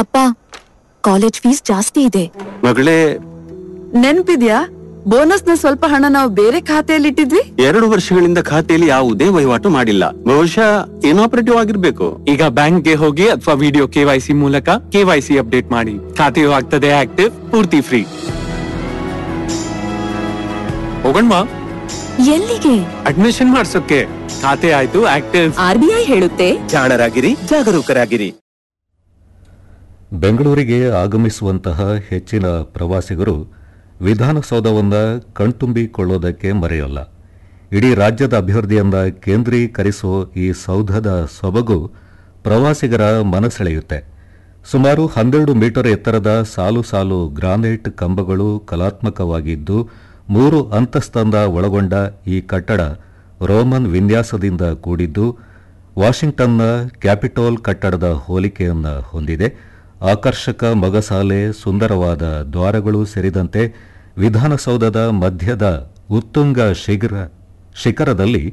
ಅಪ್ಪ college fees ಜಾಸ್ತಿ ಇದೆ ಮಗಳೇ ನೆನ್ಪಿದ್ಯಾ ಬೋನಸ್ ನ ಸ್ವಲ್ಪ ಹಣ ನಾವು ಬೇರೆ ಖಾತೆಯಲ್ಲಿ ಇಟ್ಟಿದ್ವಿ ಎರಡು ವರ್ಷಗಳಿಂದ ಖಾತೆಯಲ್ಲಿ ಯಾವುದೇ ವಹಿವಾಟು ಮಾಡಿಲ್ಲ ಬಹುಶಃ ಇನಾಪರೇಟಿವ್ ಆಗಿರ್ಬೇಕು ಈಗ ಬ್ಯಾಂಕ್ಗೆ ಹೋಗಿ ಅಥವಾ ವಿಡಿಯೋ ಕೆವೈಸಿ ಮೂಲಕ ಕೆವೈಸಿ ಅಪ್ಡೇಟ್ ಮಾಡಿ ಖಾತೆಯು ಆಗ್ತದೆ ಆಕ್ಟಿವ್ ಪೂರ್ತಿ ಫ್ರೀ ಹೋಗಣ್ವಾ ಎಲ್ಲಿಗೆ ಅಡ್ಮಿಷನ್ ಮಾಡ್ಸೋಕೆ ಖಾತೆ ಆಯ್ತು ಆಕ್ಟಿವ್ ಆರ್ಬಿಐ ಹೇಳುತ್ತೆ ಜಾಣರಾಗಿರಿ ಜಾಗರೂಕರಾಗಿರಿ ಬೆಂಗಳೂರಿಗೆ ಆಗಮಿಸುವಂತಹ ಹೆಚ್ಚಿನ ಪ್ರವಾಸಿಗರು ವಿಧಾನಸೌಧವನ್ನ ಕಣ್ತುಂಬಿಕೊಳ್ಳೋದಕ್ಕೆ ಮರೆಯಲ್ಲ ಇಡೀ ರಾಜ್ಯದ ಅಭಿವೃದ್ಧಿಯನ್ನ ಕೇಂದ್ರೀಕರಿಸುವ ಈ ಸೌಧದ ಸೊಬಗು ಪ್ರವಾಸಿಗರ ಮನಸೆಳೆಯುತ್ತೆ ಸುಮಾರು ಹನ್ನೆರಡು ಮೀಟರ್ ಎತ್ತರದ ಸಾಲು ಸಾಲು ಗ್ರಾನೈಟ್ ಕಂಬಗಳು ಕಲಾತ್ಮಕವಾಗಿದ್ದು ಮೂರು ಅಂತಸ್ತಂದ ಒಳಗೊಂಡ ಈ ಕಟ್ಟಡ ರೋಮನ್ ವಿನ್ಯಾಸದಿಂದ ಕೂಡಿದ್ದು ವಾಷಿಂಗ್ಟನ್ನ ಕ್ಯಾಪಿಟೋಲ್ ಕಟ್ಟಡದ ಹೋಲಿಕೆಯನ್ನು ಹೊಂದಿದೆ ಆಕರ್ಷಕ ಮೊಗಸಾಲೆ ಸುಂದರವಾದ ದ್ವಾರಗಳು ಸೇರಿದಂತೆ ವಿಧಾನಸೌಧದ ಮಧ್ಯದ ಉತ್ತುಂಗ ಶಿಖರ ಶಿಖರದಲ್ಲಿ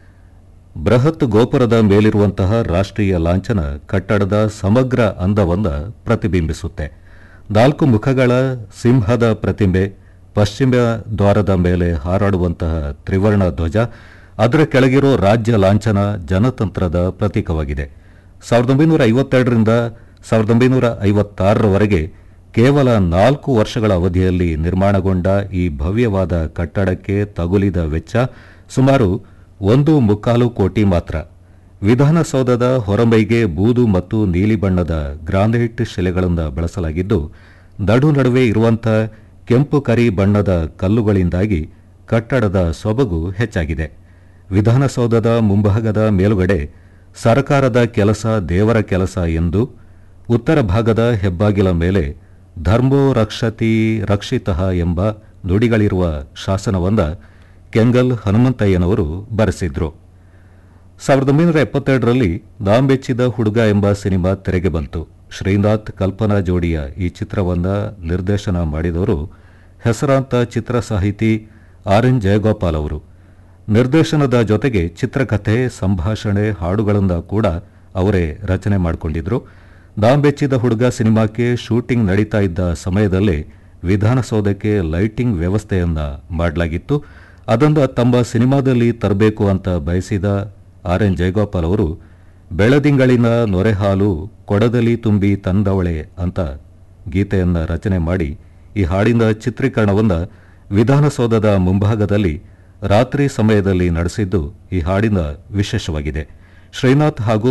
ಬೃಹತ್ ಗೋಪುರದ ಮೇಲಿರುವಂತಹ ರಾಷ್ಟ್ರೀಯ ಲಾಂಛನ ಕಟ್ಟಡದ ಸಮಗ್ರ ಅಂದವನ್ನು ಪ್ರತಿಬಿಂಬಿಸುತ್ತೆ ನಾಲ್ಕು ಮುಖಗಳ ಸಿಂಹದ ಪ್ರತಿಮೆ ಪಶ್ಚಿಮ ದ್ವಾರದ ಮೇಲೆ ಹಾರಾಡುವಂತಹ ತ್ರಿವರ್ಣ ಧ್ವಜ ಅದರ ಕೆಳಗಿರೋ ರಾಜ್ಯ ಲಾಂಛನ ಜನತಂತ್ರದ ಪ್ರತೀಕವಾಗಿದೆ ಸಾವಿರದ ಒಂಬೈನೂರ ಐವತ್ತೆರಡರಿಂದ ಸಾವಿರದ ಒಂಬೈನೂರ ಐವತ್ತಾರರವರೆಗೆ ಕೇವಲ ನಾಲ್ಕು ವರ್ಷಗಳ ಅವಧಿಯಲ್ಲಿ ನಿರ್ಮಾಣಗೊಂಡ ಈ ಭವ್ಯವಾದ ಕಟ್ಟಡಕ್ಕೆ ತಗುಲಿದ ವೆಚ್ಚ ಸುಮಾರು ಒಂದು ಮುಕ್ಕಾಲು ಕೋಟಿ ಮಾತ್ರ ವಿಧಾನಸೌಧದ ಹೊರಮೈಗೆ ಬೂದು ಮತ್ತು ನೀಲಿ ಬಣ್ಣದ ಗ್ರಾನೈಟ್ ಶಿಲೆಗಳನ್ನು ಬಳಸಲಾಗಿದ್ದು ನಡು ನಡುವೆ ಇರುವಂಥ ಕೆಂಪು ಕರಿ ಬಣ್ಣದ ಕಲ್ಲುಗಳಿಂದಾಗಿ ಕಟ್ಟಡದ ಸೊಬಗು ಹೆಚ್ಚಾಗಿದೆ ವಿಧಾನಸೌಧದ ಮುಂಭಾಗದ ಮೇಲುಗಡೆ ಸರ್ಕಾರದ ಕೆಲಸ ದೇವರ ಕೆಲಸ ಎಂದು ಉತ್ತರ ಭಾಗದ ಹೆಬ್ಬಾಗಿಲ ಮೇಲೆ ಧರ್ಮೋ ರಕ್ಷತಿ ರಕ್ಷಿತಃ ಎಂಬ ನುಡಿಗಳಿರುವ ಶಾಸನವನ್ನ ಕೆಂಗಲ್ ಹನುಮಂತಯ್ಯನವರು ಬರೆಸಿದ್ರು ಸಾವಿರದ ಒಂಬೈನೂರ ಎಪ್ಪತ್ತೆರಡರಲ್ಲಿ ನಾಂಬೆಚ್ಚಿದ ಹುಡುಗ ಎಂಬ ಸಿನಿಮಾ ತೆರೆಗೆ ಬಂತು ಶ್ರೀನಾಥ್ ಕಲ್ಪನಾ ಜೋಡಿಯ ಈ ಚಿತ್ರವನ್ನ ನಿರ್ದೇಶನ ಮಾಡಿದವರು ಹೆಸರಾಂತ ಚಿತ್ರ ಸಾಹಿತಿ ಆರ್ ಎನ್ ಜಯಗೋಪಾಲ್ ಅವರು ನಿರ್ದೇಶನದ ಜೊತೆಗೆ ಚಿತ್ರಕಥೆ ಸಂಭಾಷಣೆ ಹಾಡುಗಳನ್ನು ಕೂಡ ಅವರೇ ರಚನೆ ಮಾಡಿಕೊಂಡಿದ್ರು ನಾಂಬೆಚ್ಚಿದ ಹುಡುಗ ಸಿನಿಮಾಕ್ಕೆ ಶೂಟಿಂಗ್ ನಡೀತಾ ಇದ್ದ ಸಮಯದಲ್ಲೇ ವಿಧಾನಸೌಧಕ್ಕೆ ಲೈಟಿಂಗ್ ವ್ಯವಸ್ಥೆಯನ್ನ ಮಾಡಲಾಗಿತ್ತು ಅದನ್ನು ತಮ್ಮ ಸಿನಿಮಾದಲ್ಲಿ ತರಬೇಕು ಅಂತ ಬಯಸಿದ ಆರ್ ಎನ್ ಜಯಗೋಪಾಲ್ ಅವರು ಬೆಳದಿಂಗಳಿನ ನೊರೆಹಾಲು ಕೊಡದಲ್ಲಿ ತುಂಬಿ ತಂದವಳೆ ಅಂತ ಗೀತೆಯನ್ನ ರಚನೆ ಮಾಡಿ ಈ ಹಾಡಿನ ಚಿತ್ರೀಕರಣವನ್ನು ವಿಧಾನಸೌಧದ ಮುಂಭಾಗದಲ್ಲಿ ರಾತ್ರಿ ಸಮಯದಲ್ಲಿ ನಡೆಸಿದ್ದು ಈ ಹಾಡಿನ ವಿಶೇಷವಾಗಿದೆ ಶ್ರೀನಾಥ್ ಹಾಗೂ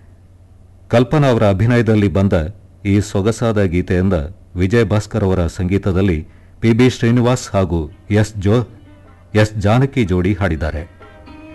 ಕಲ್ಪನಾ ಅವರ ಅಭಿನಯದಲ್ಲಿ ಬಂದ ಈ ಸೊಗಸಾದ ಗೀತೆಯಿಂದ ವಿಜಯ್ ಭಾಸ್ಕರ್ ಅವರ ಸಂಗೀತದಲ್ಲಿ ಪಿ ಬಿ ಶ್ರೀನಿವಾಸ್ ಹಾಗೂ ಎಸ್ ಜೋ ಎಸ್ ಜಾನಕಿ ಜೋಡಿ ಹಾಡಿದ್ದಾರೆ